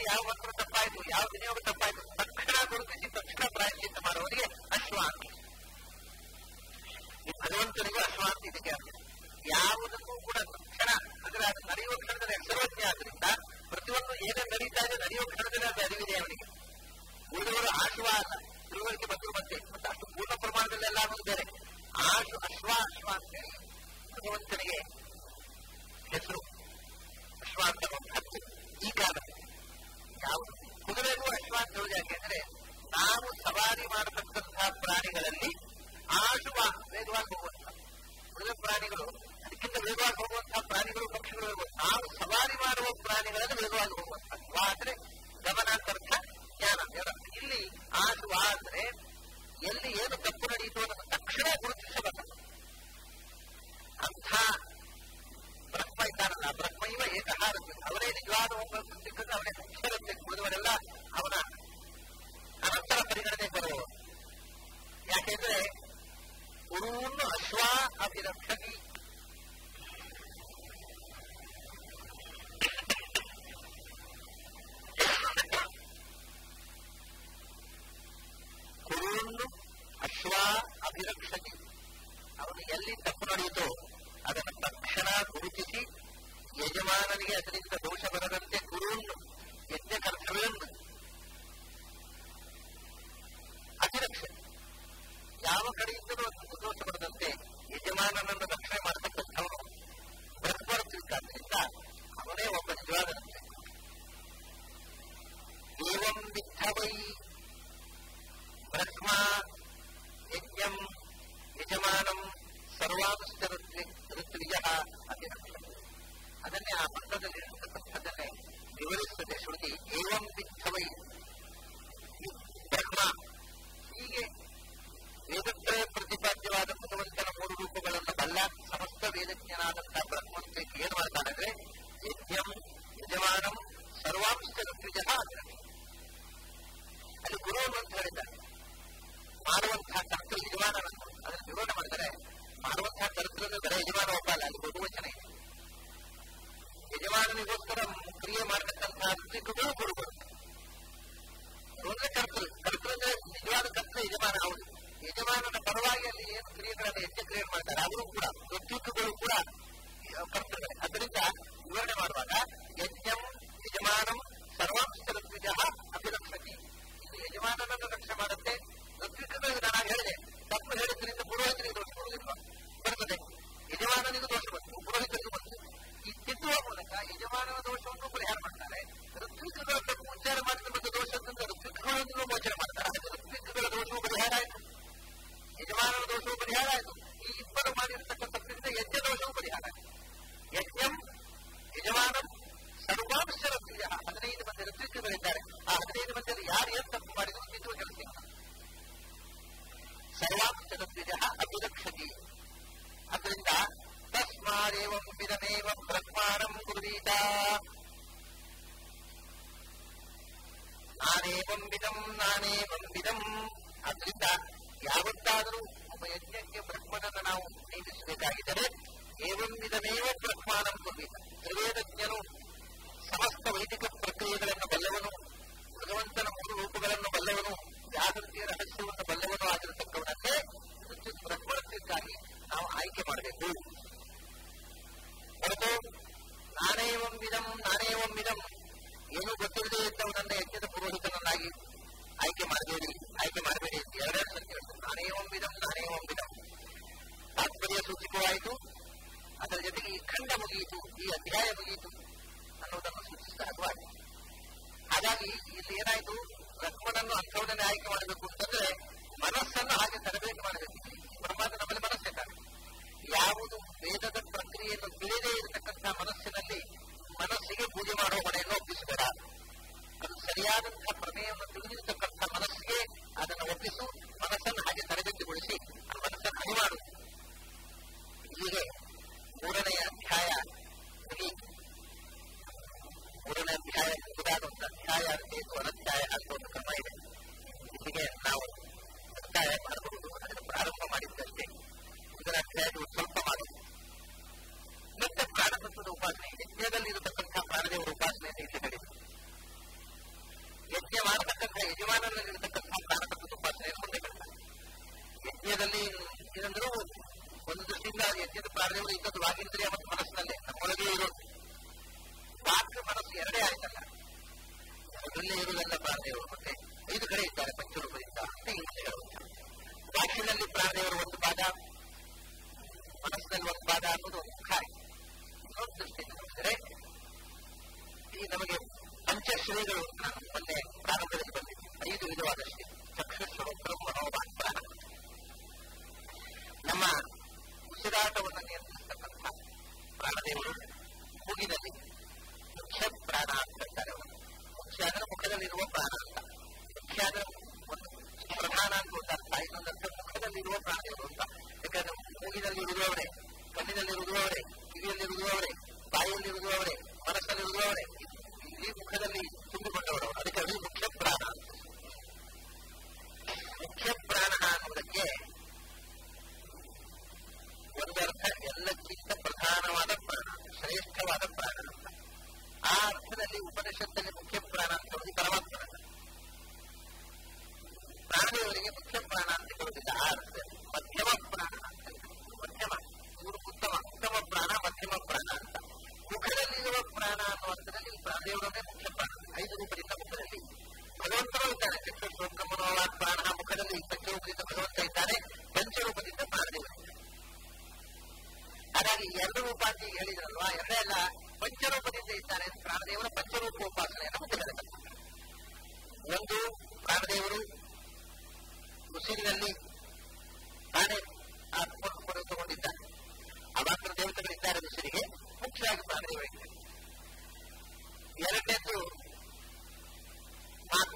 ಯಾವ ಮಂತ್ರ ತಪ್ಪಾಯ್ತು ಯಾವ ವಿನಿಯೋಗ ತಪ್ಪಾಯ್ತು ತಕ್ಷಣ ಗುರುತಿಸಿ ತಕ್ಷಣ ಪ್ರಾಯಶ್ಚಿತ್ತ ಮಾಡುವವರಿಗೆ ಅಶ್ವಾಂತಿ ಈ ಭಗವಂತನಿಗೂ ಅಶ್ವಾಂತಿ ಇದಕ್ಕೆ ಅರ್ಥ ಯಾವುದಕ್ಕೂ ಕೂಡ ತಕ್ಷಣ ಅಂದ್ರೆ ಅದು ನಡೆಯುವ ಕ್ಷಣದಲ್ಲಿ ಸರ್ವಜ್ಞ ಆದ್ರಿಂದ ಪ್ರತಿಯೊಂದು ಏನೇ ನಡೀತಾ ಇದೆ ನಡೆಯುವ ಕ್ಷಣದಲ್ಲಿ ಅದು ಅರಿವಿದೆ ಅವನಿಗೆ ಉಳಿದವರು ಆಶ್ವ ಅಲ್ಲ ತಿಳುವಳಿಕೆ ಬಂದು ಮತ್ತೆ ಮತ್ತೆ ಅಷ್ಟು ಪೂರ್ಣ ಪ್ರಮಾಣದಲ್ಲಿ ಎಲ್ಲ ಆಗೋದು ಬೇರೆ ಆಶು ಅಶ್ವ ಅಶ್ವ ಅಂತೇಳಿ ಭಗವಂತನಿಗೆ ಹೆಸರು ಅಶ್ವ ಅಂತ ಒಂದು ಹತ್ತು ಈ ಕಾರಣಕ್ಕೆ ಯಾವುದು ಕುದುರೆಗೂ ಅಶ್ವ ಅಂತ ಹೇಳುದು ಯಾಕೆಂದ್ರೆ ನಾವು ಸವಾರಿ ಮಾಡತಕ್ಕಂತಹ ಪ್ರಾಣಿಗಳಲ್ಲಿ ಆಶುವ ವೇಗವಾಗಿ ಹೋಗುವಂತಹ ಉಳಿದ ಪ್ರಾಣಿಗಳು ಅದಕ್ಕಿಂತ ವೇಗವಾಗಿ ಹೋಗುವಂತಹ ಪ್ರಾಣಿಗಳು ಪಕ್ಷಿಗಳು ಇರ್ಬೋದು ನಾವು ಸವಾರಿ ಮಾಡುವ ಪ್ರಾಣಿಗಳಲ್ಲಿ ವೇಗವಾಗಿ ಹೋಗುವಂತಹ ವಾ ಅಂದ್ರೆ ಗಮನಾಂತರ್ಥ ಜ್ಞಾನ ಎರಡರ್ಥ. ಇಲ್ಲಿ ಆಶುವ ಅಂದ್ರೆ ಎಲ್ಲಿ ಏನು ತಪ್ಪು ನಡೆಯಿತು ಅನ್ನೋದು ತಕ್ಷಣ ಗುರುತಿಸಬೇಕು ಅಂಥ ಬ್ರಹ್ಮ ಇದ್ದಾನಲ್ಲ ಬ್ರಹ್ಮ ಇವ ಏಕಹಾರತೆ ಅವರೇ ನಿಜವಾದ ಒಬ್ಬ ಸಿಕ್ಕಂದ್ರೆ ಅವನೇ ಮುಖ್ಯರಂತೆ ಉಳಿದವರೆಲ್ಲ ಅವನ ಅನಂತರ ಪರಿಗಣನೆ ಬರುವವರು ಯಾಕೆಂದ್ರೆ ಗುರುವನ್ನು ಅಶ್ವ ಅಭಿರಕ್ಷಣಿ ಗುರುವನ್ನು ಅಶ್ವ ಅಭಿರಕ್ಷಣಿ ಅವನು ಎಲ್ಲಿ ತಪ್ಪು ನಡೆಯಿತೋ ಅದನ್ನು ತಕ್ಷಣ ಗುರುತಿಸಿ ಯಜಮಾನನಿಗೆ ಅದರಿಂದ ದೋಷ ಬರದಂತೆ ಗುರುವನ್ನು ಯಜ್ಞ ಕರ್ತವ್ಯವನ್ನು ಅಭಿರಕ್ಷಣೆ ಯಾವ ಕಡೆಯಿಂದಲೂ ಅದನ್ನು ದೋಷ ಬರದಂತೆ ಯಜಮಾನನನ್ನು ರಕ್ಷಣೆ ಮಾಡತಕ್ಕಂಥವನು ಬ್ರಹ್ಮರ ತಿಳ್ಕಾದ್ರಿಂದ ಅವನೇ ಒಬ್ಬ ನಿಜವಾದ ರಕ್ಷೆ ಏವಂ ವಿದ್ಧವೈ ಬ್ರಹ್ಮ ಯಜ್ಞಂ ಯಜಮಾನಂ ಸರ್ವಾಂಶ ಋತ್ವಿಜ ಅಭಿರಕ್ಷೆ ಅದನ್ನೇ ಆ ಮಂತ್ರದಲ್ಲಿ ಇರತಕ್ಕಂಥದ್ದನ್ನೇ ವಿವರಿಸುತ್ತದೆ ಶ್ರುತಿ ಏವಂ ವಿದ್ಧವೈ ಬ್ರಹ್ಮ ಹೀಗೆ ವೇದತ್ರಯ ಪ್ರತಿಪಾದ್ಯವಾದ ಭಗವಂತನ ಮೂರು ರೂಪಗಳನ್ನು ಬಲ್ಲ ಸಮಸ್ತ ವೇದಜ್ಞನಾದಂತಹ ಬ್ರಹ್ಮಂತಕ್ಕೆ ಏನು ಮಾಡ್ತಾನೆ ಅಂದ್ರೆ ಯಜ್ಞಂ ಯಜಮಾನಂ ಸರ್ವಾಂಶ ಋತ್ವಿಜ ಅಭಿರಕ್ಷೆ ಅಲ್ಲಿ ಗುರು ಅಂತ ಹೇಳಿದ್ದಾರೆ ಮಾಡುವಂತಹ ಕರ್ತೃ ಯಜಮಾನನನ್ನು ಅದನ್ನು ವಿವರಣೆ ಮಾಡಿದರೆ ಮಾಡುವಂತಹ ಕರ್ತೃ ಬರೀ ಯಜಮಾನ ಒಬ್ಬ ಅಲ್ಲ ಅಲ್ಲಿ ಬಹುವಚನ ಇದೆ ಯಜಮಾನನಿಗೋಸ್ಕರ ಕ್ರಿಯೆ ಮಾಡತಕ್ಕಂತಹ ಋತಿಕಗಳು ಗುರುಗಳು ಅಂದ್ರೆ ಕರ್ತೃ ಕರ್ತೃ ಅಂದ್ರೆ ನಿಜವಾದ ಕರ್ತೃ ಯಜಮಾನ ಹೌದು ಯಜಮಾನನ ಪರವಾಗಿ ಅಲ್ಲಿ ಏನು ಕ್ರಿಯೆಗಳನ್ನು ಯಜ್ಞ ಕ್ರಿಯೆ ಮಾಡ್ತಾರೆ ಅವರು ಕೂಡ ಋತ್ವಿಕಗಳು ಕೂಡ ಕರ್ತೃಗಳೇ ಅದರಿಂದ ವಿವರಣೆ ಮಾಡುವಾಗ ಯಜ್ಞಂ ಯಜಮಾನಂ ಸರ್ವಾಂಶ ಋತ್ವಿಜ ಅಭಿರಕ್ಷತಿ ಇದು ಯಜಮಾನನನ್ನು ರಕ್ಷಣೆ ಮಾಡುತ್ತೆ ಋತ್ವಿಕಗಳಿಗೆ ನಾನು ಹೇಳಿದೆ ತಪ್ಪು ಹೇಳಿದ್ರಿಂದ ಪುರೋಹಿತರಿಗೆ ದೋಷ ಬರುವುದಿಲ್ಲ ಬರ್ತದೆ ಯಜಮಾನನಿಗೂ ದೋಷ ಬಂತು ಪುರೋಹಿತರಿಗೂ ಬಂತು ಈ ತಿದ್ದುವ ಮೂಲಕ ಯಜಮಾನನ ದೋಷವನ್ನು ಪರಿಹಾರ ಮಾಡ್ತಾರೆ ಋತ್ವಿಕಗಳ ತಪ್ಪು ಉಚ್ಚಾರ ಮಾಡಿದ ಬಂದ ದೋಷದಿಂದ ಋತ್ವಿಕಗಳನ್ನು ಮೋಚನೆ ಮಾಡ್ತಾರೆ ಅದಕ್ಕೆ ಋತ್ವಿಕಗಳ ದೋಷವು ಪರಿಹಾರ ಆಯಿತು ಯಜಮಾನನ ದೋಷವು ಪರಿಹಾರ ಆಯಿತು ಈ ಇಬ್ಬರು ಮಾಡಿರ್ತಕ್ಕಂಥ ತಪ್ಪಿಂದ ಯಜ್ಞ ದೋಷವು ಪರಿಹಾರ ಆಯಿತು ಯಜ್ಞಂ ಯಜಮಾನಂ ಸರ್ವಾಂಶ ಋತ್ವಿಜ ಹದಿನೈದು ಮಂದಿ ಋತ್ವಿಕಗಳಿದ್ದಾರೆ ಆ ಹದಿನೈದು ಮಂದಿಯಲ್ಲಿ ಯಾರು ಏನು ತಪ್ಪು ಮಾಡಿದ್ರು ತಿದ್ದುವ ಕೆಲಸ ಇಲ್ಲ ಸರ್ವಾಂಶ ಋತ್ವಿಜ ಅಭಿರಕ್ಷತಿ ಅದರಿಂದ ತಸ್ಮಾದೇವಂ ವಿಧಮೇವ ಬ್ರಹ್ಮಾಣಂ ಕುರ್ವೀತ ನಾನೇವಂ ವಿಧಂ ನಾನೇವಂ ವಿಧಂ ಅದರಿಂದ ಯಾವತ್ತಾದರೂ ಒಬ್ಬ ಯಜ್ಞಕ್ಕೆ ಬ್ರಹ್ಮನನ್ನು ನಾವು ನೇಮಿಸಬೇಕಾಗಿದ್ದರೆ ಏವಂ ವಿಧಮೇವ ಬ್ರಹ್ಮಾಣಂ ಕುರ್ವೀತ ತ್ರಿವೇದಜ್ಞನು ಸಮಸ್ತ ವೈದಿಕ ಪ್ರಕ್ರಿಯೆಗಳನ್ನು ಬಲ್ಲವನು ಭಗವಂತನ ಮೂರು ರೂಪಗಳನ್ನು ಬಲ್ಲವನು ಜಾಗೃತಿಯ ರಹಸ್ಯವನ್ನು ಬಲ್ಲವನು ಆಗಿರತಕ್ಕವನನ್ನೇ ವಿದ್ಯುತ್ ಬ್ರಹ್ಮಣಕ್ಕಾಗಿ ನಾವು ಆಯ್ಕೆ ಮಾಡಬೇಕು ಹೊರತು ನಾನೇವಂ ವಿಧಂ ನಾನೇವಂ ವಿಧಂ ಏನೂ ಗೊತ್ತಿಲ್ಲದೆ ಇದ್ದವನನ್ನ ಯಜ್ಞದ ಪುರೋಹಿತನನ್ನಾಗಿ ಆಯ್ಕೆ ಮಾಡಬೇಡಿ ಆಯ್ಕೆ ಮಾಡಬೇಡಿ ಅಂತ ಎರಡೆರಡು ಸತಿ ಹೇಳ್ತಾರೆ ನಾನೇವಂ ವಿಧಂ ನಾನೇವಂ ವಿಧಂ ತಾತ್ಪರ್ಯ ಸೂಚಿತವಾಯಿತು ಅದರ ಜೊತೆಗೆ ಈ ಖಂಡ ಮುಗಿಯಿತು ಈ ಅಧ್ಯಾಯ ಮುಗಿಯಿತು ಅನ್ನೋದನ್ನು ಸೂಚಿಸಿದ ಅಗವಾಡಿ ಹಾಗಾಗಿ ಇಲ್ಲಿ ಏನಾಯಿತು ಬ್ರಹ್ಮನನ್ನು ಅಂಥವನ್ನೇ ಆಯ್ಕೆ ಮಾಡಬೇಕು ಅಂತಂದ್ರೆ ಮನಸ್ಸನ್ನು ಹಾಗೆ ತರಬೇತಿ ಮಾಡಬೇಕು ಬ್ರಹ್ಮಾಂಡ ನಮ್ಮಲ್ಲಿ ಮನಸ್ಸೇ ಕಾಣೆ ಯಾವುದು ವೇದದ ಪ್ರಕ್ರಿಯೆಯನ್ನು ತಿಳಿದೇ ಇರತಕ್ಕಂತಹ ಮನಸ್ಸಿನಲ್ಲಿ ಮನಸ್ಸಿಗೆ ಪೂಜೆ ಮಾಡುವ ಹೊಣೆಯನ್ನು ಒಪ್ಪಿಸಬೇಡ ಅದು ಸರಿಯಾದಂತಹ ಪ್ರಮೇಯವನ್ನು ತಿಳಿದಿರತಕ್ಕಂಥ ಮನಸ್ಸಿಗೆ ಅದನ್ನು ಒಪ್ಪಿಸು ಮನಸ್ಸನ್ನು ಹಾಗೆ ತರಬೇತಿಗೊಳಿಸಿ ಆ ಮನಸ್ಸನ್ನು ಹನಿ ಮಾಡು ಹೀಗೆ ಮೂರನೆಯ ಅಧ್ಯಾಯ ಮುಗಿಯಿತು ಮೂರನೇ ಅಧ್ಯಾಯ ಮುಗಿದಾದ ಒಂದು ಅಧ್ಯಾಯ ಬೇಕು ಅನಧ್ಯಾಯ ಹಾಕುವ ಒಂದು ಕ್ರಮ ಇದೆ ಇಲ್ಲಿಗೆ ನಾವು ಅಧ್ಯಾಯ ಮಾಡಬಹುದು ಅದನ್ನು ಪ್ರಾರಂಭ ಮಾಡಿದ್ದಷ್ಟೇ ಇದರ ಅಧ್ಯಾಯಗಳು ಸ್ವಲ್ಪ ಮಾಡಿ ಮತ್ತೆ ಪ್ರಾಣತತ್ವದ ಉಪಾಸನೆ ಯಜ್ಞದಲ್ಲಿ ಇರತಕ್ಕಂತಹ ಪ್ರಾಣದೇವರ ಉಪಾಸನೆಯನ್ನು ಇಲ್ಲಿ ಹೇಳಿದೆ ಒಂದು ದೃಷ್ಟಿಯಿಂದ ಯಜ್ಞದ ಪ್ರಾಣದೇವರು ಇದ್ದದ್ದು ವಾಗೇಂದ್ರಿಯ ಮತ್ತು ಮನಸ್ಸಿನಲ್ಲೇ ನಮ್ಮೊಳಗೆ ಇರೋದು ವಾಕ್ ಮನಸ್ಸು ಎರಡೇ ಆಯ್ತಲ್ಲ ಅದರಲ್ಲೇ ಇರುವುದಲ್ಲ ಪ್ರಾಣದೇವರು ಮತ್ತೆ ಐದು ಕಡೆ ಇದ್ದಾರೆ ಪಂಚರೂಪದಿಂದ ಅಂತ ಇಲ್ಲಿ ಹೇಳುವಂತ ವಾಕಿನಲ್ಲಿ ಪ್ರಾಣದೇವರು ಒಂದು ಪಾದ ಮನಸ್ಸಿನಲ್ಲಿ ಒಂದು ಪಾದ ಅನ್ನೋದು ಒಂದು ಮುಖ ಆಯ್ತು ಇನ್ನೊಂದು ದೃಷ್ಟಿಯಿಂದ ನೋಡಿದರೆ ಈ ನಮಗೆ ಪಂಚಶ್ರೀಗಳು ನಾನು ಮೊನ್ನೆ ಪ್ರಾರಂಭದಲ್ಲಿ ಬಂದಿದ್ದೆ ಐದು ವಿಧವಾದ ಶ್ರೀ ಚಕ್ಷುಶ್ರೋತ್ರ ಮನೋಭಾನ್ ಪ್ರಾಣ ನಮ್ಮ ಉಸಿರಾಟವನ್ನು ನಿಯಂತ್ರಿಸತಕ್ಕಂಥ ಪ್ರಾಣದೇವರು ಮೂಗಿನಲ್ಲಿ ಮುಖ್ಯ ಪ್ರಾಣ ಅಂತ ಹೇಳ್ತಾರೆ ಅವರು ಮುಖ್ಯ ಅಂದ್ರೆ ಮುಖದಲ್ಲಿರುವ ಪ್ರಾಣ ಅಂತ ಮುಖ್ಯ ಅಂದ್ರೆ ಒಂದು ಪ್ರಧಾನ ಅಂತ ಒಂದು ಅರ್ಥ ಇನ್ನೊಂದು ಅರ್ಥ ಮುಖದಲ್ಲಿರುವ ಪ್ರಾಣದೇವರು ಅಂತ ಯಾಕಂದ್ರೆ ಮೂಗಿನಲ್ಲಿರುವುದು ಅವರೇ ಕಣ್ಣಿನಲ್ಲಿರುವುದು ಅವರೇ ಕಿವಿಯಲ್ಲಿರುವುದು ಅವರೇ ಬಾಯಿಯಲ್ಲಿರುವುದು ಅವರೇ ಮನಸ್ಸಲ್ಲಿರುವುದು ಅವರೇ ಇಲ್ಲಿ ಮುಖದಲ್ಲಿ ತುಂಬಿಕೊಂಡವರು ಅದಕ್ಕೆ ಅದು ಮುಖ್ಯ ಪ್ರಾಣ ಮುಖ್ಯ ಪ್ರಾಣ ಅನ್ನುವುದಕ್ಕೆ ಒಂದರ್ಥ ಎಲ್ಲಕ್ಕಿಂತ ಪ್ರಧಾನವಾದ ಪ್ರಾಣ ಶ್ರೇಷ್ಠವಾದ ಪ್ರಾಣ ಅಂತ ಆ ಅರ್ಥದಲ್ಲಿ ಉಪನಿಷತ್ತಲ್ಲಿ ಮುಖ್ಯ ಪ್ರಾಣ ಅಂತ ಹೇಳುವುದು ಪರಮಾತ್ಮನ ಪ್ರಾಣಿಯವರಿಗೆ ಮುಖ್ಯ ಪ್ರಾಣ ಅಂತ ಹೇಳುವುದಿಲ್ಲ ಆ ಅರ್ಥದಲ್ಲಿ ಮಧ್ಯಮ ಪ್ರಾಣ ಅಂತ ಮಧ್ಯಮ ಇವರು ಉತ್ತಮ ಉತ್ತಮ ಪ್ರಾಣ ಮಧ್ಯಮ ಪ್ರಾಣ ಅಂತ ಮುಖದಲ್ಲಿರುವ ಪ್ರಾಣ ಅನ್ನುವ ಅರ್ಥದಲ್ಲಿ ಪ್ರಾಣದೇವರನ್ನೇ ಮುಖ್ಯ ಪ್ರಾಣ ಐದು ರೂಪದಿಂದ ಮುಖದಲ್ಲಿ ಭಗವಂತನೂ ಇದ್ದಾನೆ ಚಕ್ಷುಶ್ರೋತ್ರ ಮನೋವಾದ ಪ್ರಾಣ ಮುಖದಲ್ಲಿ ಪಂಚರೂಪದಿಂದ ಭಗವಂತ ಇದ್ದಾನೆ ಪಂಚರೂಪದಿಂದ ಪ್ರಾಣದೇವರಿದ್ದಾನೆ ಹಾಗಾಗಿ ಎರಡು ರೂಪ ಅಂತ ಈಗ ಹೇಳಿದ್ರಲ್ವಾ ಎರಡೇ ಅಲ್ಲ ಪಂಚರೂಪದಿಂದ ಇದ್ದಾನೆ ಪ್ರಾಣದೇವರ ಪಂಚರೂಪ ಉಪಾಸನೆಯನ್ನು ಮುಂದೆ ಹೇಳಬೇಕು ಒಂದು ಪ್ರಾಣದೇವರು ಉಸಿರಿನಲ್ಲಿ ತಾನೇ ಆತ್ಮವನ್ನು ತಗೊಂಡಿದ್ದಾನೆ ಅವಾಂತರ ದೇವತೆಗಳಿದ್ದಾರೆ ಉಸಿರಿಗೆ ಮುಖ್ಯವಾಗಿ ಪ್ರಾಣದೇವರಿದ್ದಾರೆ ಎರಡನೇದ್ದು ಮಾತು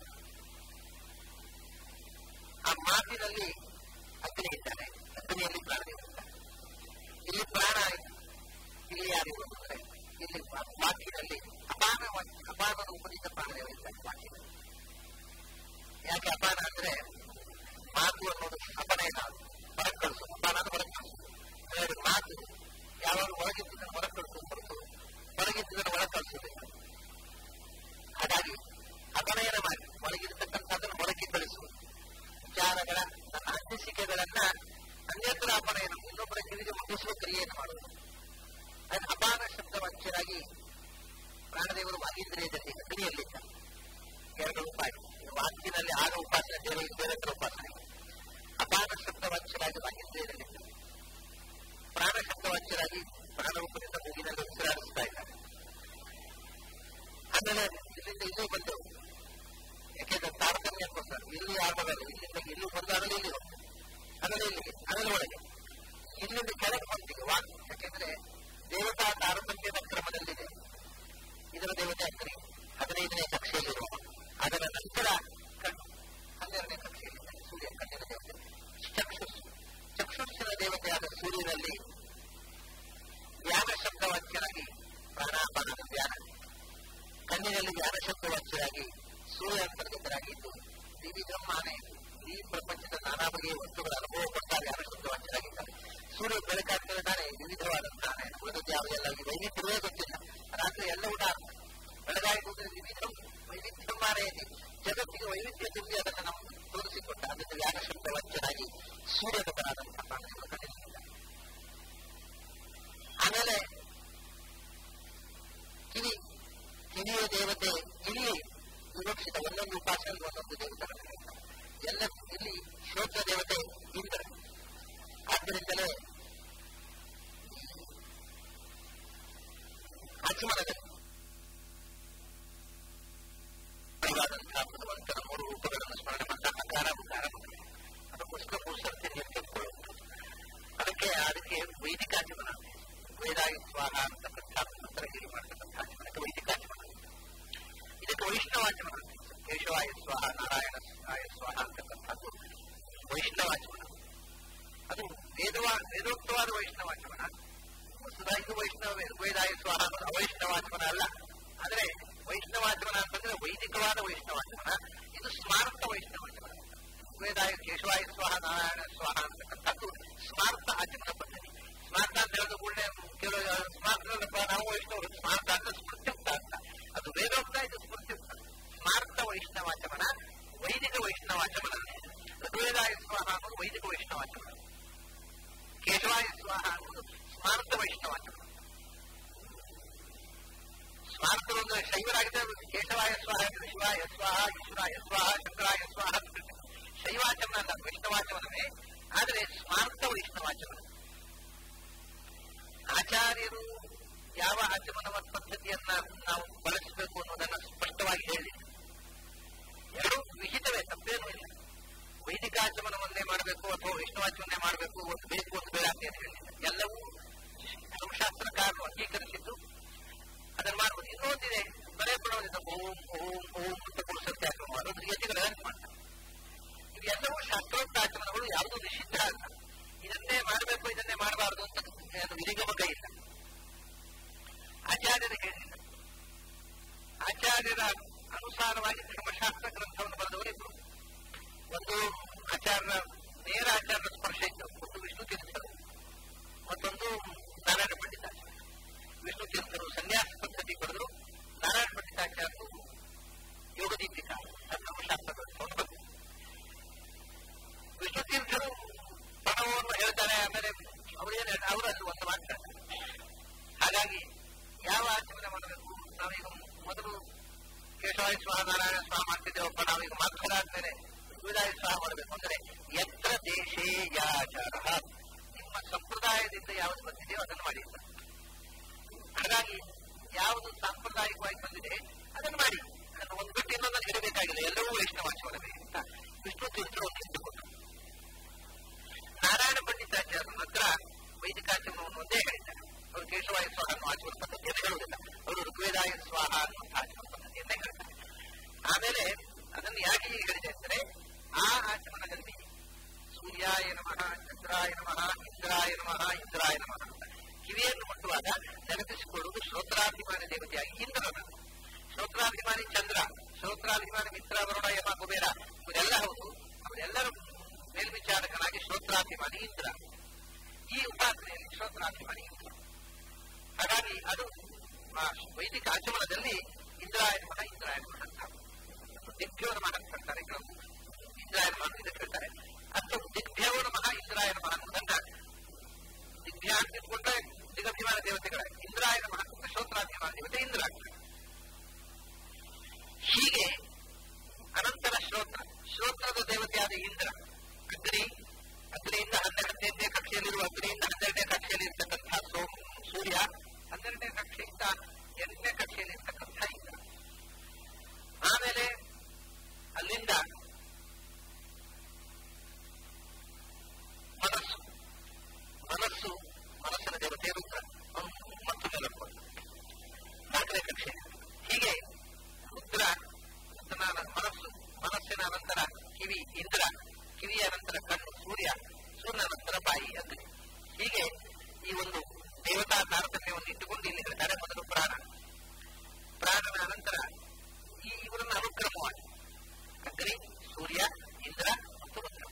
ಆ ಮಾತಿನಲ್ಲಿ ಅಗ್ನಿ ಇದ್ದಾನೆ ಅಗ್ನಿಯಲ್ಲಿ ಪ್ರಾಣದೇವರಿದ್ದಾರೆ ಇಲ್ಲಿ ಪ್ರಾಣ ಇಲ್ಲಿ ಯಾರಿಗೂ ಅಂದ್ರೆ ಇಲ್ಲಿ ವಾಕ್ಯದಲ್ಲಿ ಅಪಾನ ಅಪಾನ ರೂಪದಿಂದ ಪ್ರಾಣದೇವರಿದ್ದಾರೆ ವಾಕ್ಯದಲ್ಲಿ ಯಾಕೆ ಅಪಾನ ಅಂದ್ರೆ ಮಾತು ಅನ್ನೋದು ಅಪನಯನ ಹೊರಗೆ ಕಳಿಸು ಅಪಾನ ಅಂದ್ರೆ ಹೊರಗೆ ಕಳಿಸು ಎರಡು ಮಾತು ಯಾವಾಗ ಒಳಗಿದ್ದನ್ನು ಹೊರಗೆ ಕಳಿಸೋದು ಹೊರತು ಹೊರಗಿದ್ದನ್ನು ಒಳಗೆ ಕಳಿಸೋದಿಲ್ಲ ಹಾಗಾಗಿ ಅಪನಯನ ಮಾಡಿ ಒಳಗಿರತಕ್ಕಂಥದ್ದನ್ನು ಹೊರಗೆ ಕಳಿಸುವುದು ವಿಚಾರಗಳ ನನ್ನ ಅನಿಸಿಕೆಗಳನ್ನ ಅನ್ಯತ್ರ ಅಪನಯನ ಇನ್ನೊಬ್ಬರ ಕಿವಿಗೆ ಮುಟ್ಟಿಸುವ ಕ್ರಿಯೆಯನ್ನು ಮಾಡುವುದು ಅದನ್ನು ಅಪಾನ ಶಬ್ದ ವಂಚರಾಗಿ ಪ್ರಾಣದೇವರು ವಾಗೀಂದ್ರಿಯದಲ್ಲಿ ಅಗ್ನಿಯಲ್ಲಿದ್ದ ಎರಡು ರೂಪಾಯಿ ವಾಕ್ಯದಲ್ಲಿ ಆಗ ಉಪಾಸನೆ ದೇವ ದೇವತರ ಉಪಾಸನೆ ಅಪಾನ ಶಬ್ದ ವಂಚರಾಗಿ ವಾಗೀಂದ್ರಿಯದಲ್ಲಿದ್ದ ಪ್ರಾಣ ಶಬ್ದ ವಂಚರಾಗಿ ಪ್ರಾಣರೂಪದಿಂದ ಮೂಗಿನಲ್ಲಿ ಉಸಿರಾಡಿಸ್ತಾ ಇದ್ದಾರೆ ಆಮೇಲೆ ಇಲ್ಲಿಂದ ಇಲ್ಲೂ ಬಂದೆವು ಯಾಕೆಂದ್ರೆ ತಾರತಮ್ಯಕ್ಕೋಸ್ಕರ ಇಲ್ಲಿ ಆಗಲ್ಲ ಇಲ್ಲಿಂದ ಇಲ್ಲಿ ಬಂದಾಗಲೇ ಇಲ್ಲಿ ಹೋಗ್ತದೆ ಅದರಲ್ಲಿ ಇಲ್ಲಿಗೆ ಅದರ ಒಳಗೆ ಇಲ್ಲಿಂದ ಕೆಳಗೆ ಬಂದಿಗೆ ವಾಕ್ ಯಾಕೆಂದ್ರೆ ದೇವತಾ ತಾರತಮ್ಯದ ಕ್ರಮದಲ್ಲಿದೆ ಇದರ ದೇವತೆ ಅಗ್ನಿ ಹದಿನೈದನೇ ಕಕ್ಷೆಯಲ್ಲಿರುವ ಅದರ ನಂತರ ಕಣ್ಣು ಹನ್ನೆರಡನೇ ಕಕ್ಷೆಯಲ್ಲಿದೆ ಸೂರ್ಯ ಕಣ್ಣಿನ ದೇವತೆ ಚಕ್ಷುಸ್ ಚಕ್ಷುಸ್ಸಿನ ದೇವತೆಯಾದ ಸೂರ್ಯನಲ್ಲಿ ಜ್ಞಾನ ಶಬ್ದ ವಂಚರಾಗಿ ಪ್ರಾಣಾಪಾನದ ಧ್ಯಾನ ಕಣ್ಣಿನಲ್ಲಿ ಜ್ಞಾನ ಶಬ್ದ ವಂಚರಾಗಿ ಸೂರ್ಯ ಅಂತರ್ಗತರಾಗಿದ್ದು ವಿವಿಧಂ ಆನೆ ಈ ಪ್ರಪಂಚದ ನಾನಾ ಬಗೆಯ ವಸ್ತುಗಳ ಅನುಭವ ಪಟ್ಟ ಜ್ಞಾನ ಶಬ್ದ ವಂಚರಾಗಿದ್ದಾರೆ ಸೂರ್ಯ ಬೆಳಕಾಗ್ತಿದ್ದಾನೆ ವಿವಿಧವಾದಂತಹ ಆನೆ ಉಳಿದದ್ದು ಯಾವುದೆಲ್ಲ ಈ ವೈವಿಧ್ಯವೇ ಗೊತ್ತಿಲ್ಲ ರಾತ್ರಿ ಎಲ್ಲ ಊಟ ಬೆಳಗಾಗಿ ಹೋದರೆ ವಿವಿಧ ವೈವಿಧ್ಯಮಾನೆಯಲ್ಲಿ ಜಗತ್ತಿಗೆ ವೈವಿಧ್ಯ ತುಂಬಿ ಅದನ್ನು ನಾವು ತೋರಿಸಿಕೊಟ್ಟ ಅದನ್ನು ಜ್ಞಾನ ಶಬ್ದ ವಂಚರಾಗಿ ಸೂರ್ಯಗತರಾದಂತಹ ಪ್ರಾಣಿಗಳು ಕಂಡಿಲ್ಲ ಆಮೇಲೆ ಕಿವಿ ಕಿವಿಯ ದೇವತೆ ಇಲ್ಲಿ ವಿವಕ್ಷಿತ ಒಂದೊಂದು ಉಪಾಸನೆಯಲ್ಲಿ ಒಂದೊಂದು ದೇವತೆಗಳು ಎಲ್ಲ ಇಲ್ಲಿ ಶ್ರೋತ್ರ ದೇವತೆ ಇಂದ್ರ ಆದ್ದರಿಂದಲೇ ಆಚಮನದಲ್ಲಿ ಭಗವಂತನ ಮೂರು ರೂಪಗಳನ್ನು ಸ್ಮರಣೆ ಮಾಡ್ತಾ ಅಕಾರ ಉಕಾರ ಅದಕ್ಕೋಸ್ಕರ ಭೂಸರ್ತಿ ನಿರ್ತಿಕೊಳ್ಳುವುದು ಅದಕ್ಕೆ ಅದಕ್ಕೆ ವೈದಿಕಾಚಮನ ವೇದಾಯ ಸ್ವಾಹ ಅಂತಕ್ಕಂಥ ಮಂತ್ರ ಹೇಳಿ ಮಾಡ್ತಕ್ಕಂಥ ಆಚಮನಕ್ಕೆ ವೈದಿಕಾಚಮನ ಇದಕ್ಕೆ ವೈಷ್ಣವಾಚಮನ ಕೇಶವಾಯ ಸ್ವಾಹ ನಾರಾಯಣ ಸ್ವಾಹ ಅಂತಕ್ಕಂಥದ್ದು ವೈಷ್ಣವಾಚಮನ ಅದು ವೇದವಾ ವೇದೋಕ್ತವಾದ ವೈಷ್ಣವಾಚಮನ ವಸ್ತುದ ಇದು ವೈಷ್ಣವ ವೇದಾಯ ಸ್ವಾಹ ಅನ್ನೋದು ಅವೈಷ್ಣವಾಚಮನ ಅಲ್ಲ ಆದ್ರೆ ವೈಷ್ಣವಾಚಮನ ಅಂತಂದ್ರೆ ವೈದಿಕವಾದ ವೈಷ್ಣವಾಚಮನ ಇದು ಸ್ಮಾರ್ಥ ವೈಷ್ಣವಾಚಮನ ವೇದಾಯ ಕೇಶವಾಯ ಸ್ವಾಹ ನಾರಾಯಣ ಸ್ವಾಹ ಅಂತಕ್ಕಂಥದ್ದು ಸ್ಮಾರ್ಥ ಆಚಮನ ಪದ್ಧತಿ ಸ್ಮಾರ್ಥ ಅಂತ ಹೇಳಿದ ಕೂಡಲೇ ಕೆಲವು ಸ್ಮಾರ್ಥ ನಾವು ವೈಷ್ಣವರು ಸ್ಮಾರ್ಥ ಅಂತ ಸ್ಮೃತ್ಯುಕ್ತ ಅಂತ ಅದು ವೇದೋಕ್ತ ಇದು ಸ್ಮೃತ್ಯುಕ್ತ ಸ್ಮಾರ್ಥ ವೈಷ್ಣವಾಚಮನ ವೈದಿಕ ವೈಷ್ಣವಾಚಮನ ಋಗ್ವೇದಾಯ ಸ್ವಾಹ ಅನ್ನೋದು ವೈದಿಕ ವೈಷ್ಣವಾಚಮನ ಶೈವರಾಗಿದ್ದರೆ ಕೇಶವಾಯ ಸ್ವಾಹ ಶಿವಾಯ ಸ್ವಾಹ ಈಶ್ವರಾಯ ಸ್ವಾಹ ಶಂಕರಾಯ ಸ್ವಾಹ ಅಂತ ಹೇಳ್ತಾರೆ. ಶೈವಾಚಮನ ಅಲ್ಲ ವೈಷ್ಣವಾಚಮನವೇ ಆದರೆ ಸ್ಮಾರ್ಥ ವೈಷ್ಣವಾಚಮನ ಆಚಾರ್ಯರು ಯಾವ ಆಚಮನ ಪದ್ಧತಿಯನ್ನ ನಾವು ಬಳಸಬೇಕು ಅನ್ನೋದನ್ನ ಸ್ಪಷ್ಟವಾಗಿ ಹೇಳಿ ಎರಡು ವಿಹಿತವೇ ತಪ್ಪೇನೂ ಇಲ್ಲ ವೈದಿಕಾಚಮನವನ್ನೇ ಮಾಡಬೇಕು ಅಥವಾ ವಿಷ್ಣುವಾಚಮನ್ನೇ ಮಾಡಬೇಕು ಒಂದು ಬೇಕು ಒಂದು ಬೇಡ ಅಂತ ಏನು ಹೇಳಿಲ್ಲ ಎಲ್ಲವೂ ಧರ್ಮಶಾಸ್ತ್ರಕಾರರು ಅಂಗೀಕರಿಸಿದ್ದು ಅದನ್ನು ಮಾಡಬಹುದು ಇನ್ನೊಂದಿದೆ ಬರೇ ಬಿಡೋದಿಲ್ಲ ಓಂ ಓಂ ಓಂ ಅಂತ ಪುರುಷತ್ಯಾಗ ಮಾಡೋದು ಯತಿಗಳು ಹೆಲ್ಪ್ ಮಾಡ್ತಾರೆ ಇವೆಲ್ಲವೂ ಶಾಸ್ತ್ರೋಕ್ತ ಆಚಮನಗಳು ಯಾವುದೂ ನಿಷಿದ್ಧ ಅಲ್ಲ ಇದನ್ನೇ ಮಾಡಬೇಕು ಇದನ್ನೇ ಮಾಡಬಾರದು ಅಂತ ಏನು ವಿನಿಗಮ ಕೈ ಇಲ್ಲ ಆಚಾರ್ಯರು ಹೇಳಿಲ್ಲ ಆಚಾರ್ಯರ ಅನುಸಾರವಾಗಿ ಧರ್ಮಶಾಸ್ತ್ರ ಗ್ರಂಥವನ್ನು ಬರೆದವರಿದ್ರು ಒಂದು ಆಚಾರ್ಯ ನೇರ ಆಚಾರ್ಯ ಸ್ಪರ್ಶ ಇತ್ತು ಒಂದು ವಿಷ್ಣು ತೀರ್ಥರು ಮತ್ತೊಂದು ನಾರಾಯಣ ಪಂಡಿತಾಚಾರ್ಯ ವಿಷ್ಣು ತೀರ್ಥರು ಸನ್ಯಾಸ ಪದ್ಧತಿ ಪಡೆದರು ನಾರಾಯಣ ಪಂಡಿತಾಚಾರ್ಯರು ಯೋಗ ದೀಪಿಕಾ ಧರ್ಮಶಾಸ್ತ್ರ ಗ್ರಂಥವನ್ನು ಬರೆದರು ವಿಷ್ಣು ತೀರ್ಥರು ಪ್ರಣವವನ್ನು ಹೇಳ್ತಾರೆ ಆಮೇಲೆ ಅವರೇನು ಅವರು ಅಲ್ಲಿ ಒಂದು ಮಾಡ್ತಾರೆ ಹಾಗಾಗಿ ಯಾವ ಆಚರಣೆ ಮಾಡಬೇಕು ನಾವೀಗ ಮೊದಲು ಕೇಶವಾಯ ಸ್ವಾಹ ನಾರಾಯಣ ಸ್ವಾಹ ಮಾಡ್ತಿದ್ದೇವಪ್ಪ ನಾವೀಗ ಮಕ್ಕಳಾದ್ಮೇಲೆ ವಿದಾಯ ಸ್ವಾಹ ಮಾಡಬೇಕು ಅಂದರೆ ಯತ್ರ ದೇಶೇ ಯಾಚಾರ ನಿಮ್ಮ ಸಂಪ್ರದಾಯದಿಂದ ಯಾವುದು ಬಂದಿದೆಯೋ ಅದನ್ನು ಮಾಡಿ ಅಂತ. ಹಾಗಾಗಿ ಯಾವುದು ಸಾಂಪ್ರದಾಯಿಕವಾಗಿ ಬಂದಿದೆ ಅದನ್ನು ಮಾಡಿ ಅದನ್ನು ಒಂದು ಬಿಟ್ಟು ಇನ್ನೊಂದನ್ನು ಇಡಬೇಕಾಗಿಲ್ಲ ಎಲ್ಲವೂ ವೈಷ್ಣವಾಚರಣೆ ಅಂತ ವಿಷ್ಣು ತೀರ್ಥರು ಒಂದು ಇಟ್ಟುಕೊಂಡರು ನಾರಾಯಣ ಪಂಡಿತಾಚಾರ್ಯರ ಹತ್ರ ವೈದಿಕಾಚರಣವನ್ನು ಒಂದೇ ಹೇಳಿದ್ದಾರೆ ಅವರು ಕೇಶವಾಯ ಸ್ವಾಹ ಅನ್ನೋ ಆಚರಣೆ ಪದ್ಧತಿಯನ್ನು ಹೇಳುವುದಿಲ್ಲ ಅವರು ಋಗ್ವೇದಾಯ ಸ್ವಾಹ ಅನ್ನುವಂಥ ಆಚರಣೆ ಪದ್ಧತಿಯನ್ನೇ ಹೇಳ್ತಾರೆ ಆಮೇಲೆ ಅದನ್ನು ಯಾಕೆ ಹೀಗೆ ಹೇಳಿದೆ ಅಂದರೆ ಆ ಆಚರಣೆಯಲ್ಲಿ ಸೂರ್ಯಾಯ ನಮಃ ಚಂದ್ರಾಯ ನಮಃ ಇಂದ್ರಾಯ ನಮಃ ಇಂದ್ರಾಯ ನಮಃ ಅಂತ ಕಿವಿಯನ್ನು ಮುಟ್ಟುವಾಗ ನೆನಪಿಸಿಕೊಳ್ಳುವುದು ಶ್ರೋತ್ರಾಭಿಮಾನಿ ದೇವತೆಯಾಗಿ ಇಂದ್ರನ ಶ್ರೋತ್ರಾಭಿಮಾನಿ ಚಂದ್ರ ಶ್ರೋತ್ರಾಭಿಮಾನಿ ಮಿತ್ರ ವರುಣ ಯಮ ಕುಬೇರ ಇವರೆಲ್ಲ ಹೌದು ಅವರೆಲ್ಲರೂ ಮೇಲ್ವಿಚಾರಕನಾಗಿ ಶ್ರೋತ್ರಾಭಿಮಾನಿ ಇಂದ್ರ ಈ ಉಪಾಸನೆಯಲ್ಲಿ ಶ್ರೋತ್ರಾಭಿಮಾನಿ ಇಂದ್ರ ಹಾಗಾಗಿ ಅದು ಆ ವೈದಿಕ ಆಚಮನದಲ್ಲಿ ಇಂದ್ರಾಯ ನಮಃ ಇಂದ್ರಾಯ ನಮಃ ಅಂತ ದಿಗ್ಭ್ಯೋ ನಮಃ ಅಂತ ಹೇಳ್ತಾರೆ ಕೆಲವು ಇಂದ್ರಾಯ ನಮಃ ಅಂತ ಇದಕ್ಕೆ ಹೇಳ್ತಾರೆ ಅಥವಾ ದಿಗ್ಭ್ಯೋ ನಮಃ ಇಂದ್ರಾಯ ನಮಃ ಅನ್ನೋದನ್ನ ದಿಗ್ಭ್ಯ ಅಂತ ಇಟ್ಕೊಂಡ್ರೆ ದಿಗಭಿಮಾನ ದೇವತೆಗಳೇ ಇಂದ್ರಾಯ ನಮಃ ಅಂತ ಶ್ರೋತ್ರಾಭಿಮಾನ ದೇವತೆ ಇಂದ್ರ ಆಗ್ತಾರೆ ಹೀಗೆ ಅನಂತರ ಶ್ರೋತ್ರ ಶ್ರೋತ್ರದ ದೇವತೆಯಾದ ಇಂದ್ರ ಅಗ್ನಿ ಅಗ್ನಿಯಿಂದ ಹನ್ನೆರಡನೇ ಕಕ್ಷೆಯಲ್ಲಿರುವ ಅಗ್ನಿಯಿಂದ ಹನ್ನೆರಡನೇ ಕಕ್ಷೆಯಲ್ಲಿ ಇರ್ತಕ್ಕಂಥ ಸೋಮ ಸೂರ್ಯ ಹನ್ನೆರಡನೇ ಕಕ್ಷೆಯಿಂದ ಎಂಟನೇ ಕಕ್ಷೆಯಲ್ಲಿ ಇರ್ತಕ್ಕಂಥ ಇಂದ್ರ ಆಮೇಲೆ ಅಲ್ಲಿಂದ ಮನಸ್ಸು ಮನಸ್ಸು ಮನಸ್ಸಿನ ದೇವತೆ ರುದ್ರ ಅವನು ಮತ್ತು ನೆಲಕೊಂಡು ನಾಲ್ಕನೇ ಕಕ್ಷೆ ಹೀಗೆ ರುದ್ರ ರುದ್ರನ ಮನಸ್ಸು ಮನಸ್ಸಿನ ಅನಂತರ ಕಿವಿ ಇಂದ್ರ ಕಿವಿಯ ನಂತರ ಕಣ್ಣು ಸೂರ್ಯ ಸೂರ್ಯನ ನಂತರ ಬಾಯಿ ಅಗ್ನಿ ಹೀಗೆ ಈ ಒಂದು ದೇವತಾ ತಾರತಮ್ಯವನ್ನು ಇಟ್ಟುಕೊಂಡು ಇಲ್ಲಿ ಹೇಳ್ತಾರೆ ಮೊದಲು ಪ್ರಾಣ ಪ್ರಾಣನ ಅನಂತರ ಈ ಇವರನ್ನ ಅನುಕ್ರಮವಾಗಿ ಅಗ್ನಿ ಸೂರ್ಯ ಇಂದ್ರ ಮತ್ತು ರುದ್ರ